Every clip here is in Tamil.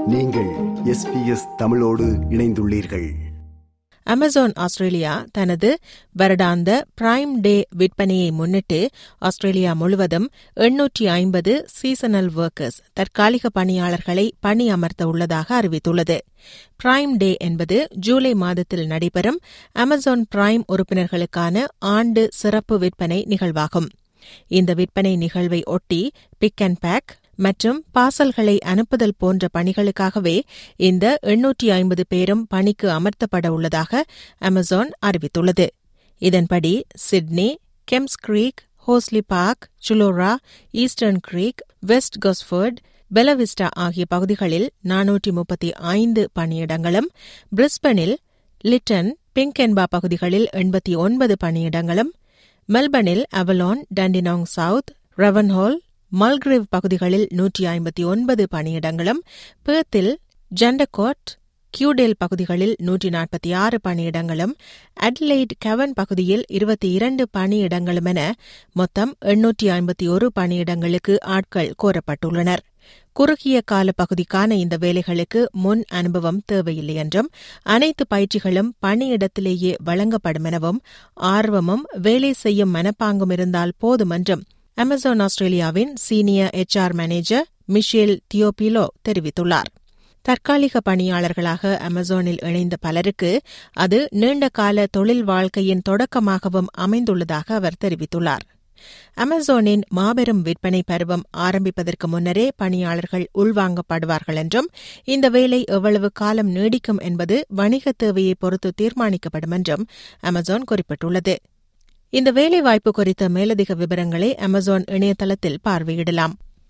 நீங்கள் எஸ்பிஎஸ் தமிழோடு இணைந்துள்ளீர்கள் அமேசான் ஆஸ்திரேலியா தனது வருடாந்த பிரைம் டே விற்பனையை முன்னிட்டு ஆஸ்திரேலியா முழுவதும் எண்ணூற்றி ஐம்பது சீசனல் ஒர்க்கர்ஸ் தற்காலிக பணியாளர்களை பணி அமர்த்த உள்ளதாக அறிவித்துள்ளது பிரைம் டே என்பது ஜூலை மாதத்தில் நடைபெறும் அமேசான் பிரைம் உறுப்பினர்களுக்கான ஆண்டு சிறப்பு விற்பனை நிகழ்வாகும் இந்த விற்பனை நிகழ்வை ஒட்டி பிக் அண்ட் பேக் மற்றும் பாசல்களை அனுப்புதல் போன்ற பணிகளுக்காகவே இந்த எண்ணூற்றி ஐம்பது பேரும் பணிக்கு அமர்த்தப்பட உள்ளதாக அமேசான் அறிவித்துள்ளது இதன்படி Sydney Kemps Creek Horsley Park சுலோரா Eastern Creek West Gosford Bella ஆகிய பகுதிகளில் நானூற்றி முப்பத்தி ஐந்து பணியிடங்களும் பிரிஸ்பனில் லிட்டன் பிங்கென்பா பகுதிகளில் எண்பத்தி ஒன்பது பணியிடங்களும் மெல்பர்னில் அவலான் டண்டினாங் சவுத் ரெவன்ஹால் மல்கிரிவ் பகுதிகளில் நூற்றி ஐம்பத்தி ஒன்பது பணியிடங்களும் பேர்த்தில் ஜண்டகோட் கியூடேல் பகுதிகளில் நூற்றி நாற்பத்தி ஆறு பணியிடங்களும் அட்லைட் கெவன் பகுதியில் இருபத்தி இரண்டு பணியிடங்களும் என மொத்தம் எண்ணூற்றி ஐம்பத்தி ஒரு பணியிடங்களுக்கு ஆட்கள் கோரப்பட்டுள்ளனர் குறுகிய கால பகுதிக்கான இந்த வேலைகளுக்கு முன் அனுபவம் தேவையில்லை என்றும் அனைத்து பயிற்சிகளும் பணியிடத்திலேயே வழங்கப்படும் எனவும் ஆர்வமும் வேலை செய்யும் மனப்பாங்கும் இருந்தால் போதும் என்றும் அமேசான் ஆஸ்திரேலியாவின் senior HR manager Michelle Teofilo தெரிவித்துள்ளார் தற்காலிக பணியாளர்களாக அமேசானில் இணைந்த பலருக்கு அது நீண்டகால தொழில் வாழ்க்கையின் தொடக்கமாகவும் அமைந்துள்ளதாக அவர் தெரிவித்துள்ளார் அமேசானின் மாபெரும் விற்பனை பருவம் ஆரம்பிப்பதற்கு முன்னரே பணியாளர்கள் உள்வாங்கப்படுவார்கள் என்றும் இந்த வேலை எவ்வளவு காலம் நீடிக்கும் என்பது வணிக தேவையை பொறுத்து தீர்மானிக்கப்படும் என்றும் அமேசான் குறிப்பிட்டுள்ளது இந்த வேலைவாய்ப்பு குறித்த மேலதிக விவரங்களை அமேசான் இணையதளத்தில் பார்வையிடலாம்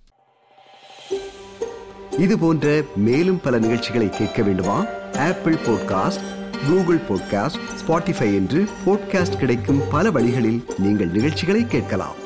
இது போன்ற மேலும் பல நிகழ்ச்சிகளை கேட்க வேண்டுமா Apple podcast Google podcast Spotify என்று பாட்காஸ்ட் கிடைக்கும் பல வழிகளில் நீங்கள் நிகழ்ச்சிகளை கேட்கலாம்